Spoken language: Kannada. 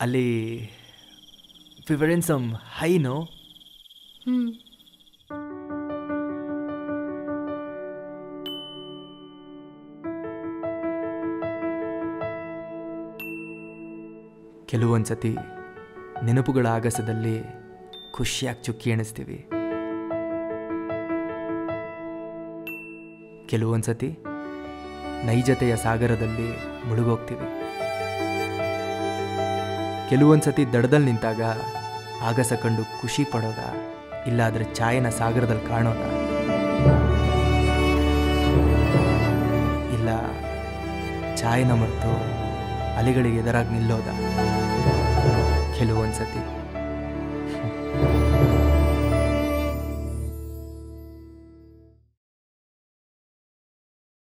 ಅಲ್ಲಿ ಸಮ್ ಹೈನೋ ಹ್ಞೂ ಕೆಲವೊಂದು ಸತಿ ನೆನಪುಗಳ ಆಗಸದಲ್ಲಿ ಖುಷಿಯಾಗಿ ಚುಕ್ಕಿ ಎಣಿಸ್ತೀವಿ ಕೆಲವೊಂದು ಸತಿ ನೈಜತೆಯ ಸಾಗರದಲ್ಲಿ ಮುಳುಗೋಗ್ತೀವಿ ಕೆಲವೊಂದು ಸತಿ ದಡದಲ್ಲಿ ನಿಂತಾಗ ಆಗಸ ಕಂಡು ಖುಷಿ ಪಡೋದ ಇಲ್ಲಾದ್ರೆ ಚಾಯನ ಸಾಗರದಲ್ಲಿ ಕಾಣೋದ ಇಲ್ಲ ಚಾಯನ ಮರೆತು ಅಲೆಗಳಿಗೆ ಎದುರಾಗಿ ನಿಲ್ಲೋದ ಕೆಲವೊಂದು ಸತಿ